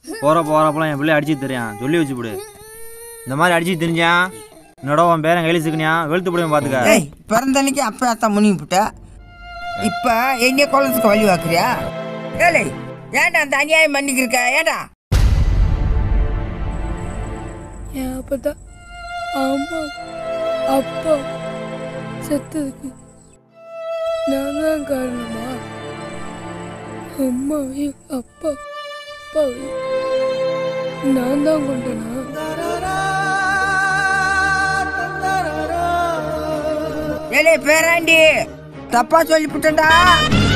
போகிற போகிறப்பெல்லாம் என் பிள்ளை அடிச்சு தெரியும் சொல்லி வச்சு விடு இந்த மாதிரி அடிச்சு தெரிஞ்சான் என்னோட உன் பேரன் கையில் சிக்கனியா வெளுத்து போடுவேன் பார்த்துக்க ஏய் பிறந்தன்னைக்கு அப்பா அத்தா முனிவு விட்ட இப்ப எங்க குளத்துக்கு வழி வாக்குறியா ஏலே ஏன்டா அந்த அநியாயம் பண்ணிக்கிருக்க ஏன்டா என் அப்பதான் அம்மா அப்பா செத்ததுக்கு நான் தான் காரணமா அம்மாவையும் அப்பா அப்பாவையும் நான் தான் கொண்டனா ஏலே பேராண்டி தப்பா சொல்லிவிட்டேன்டா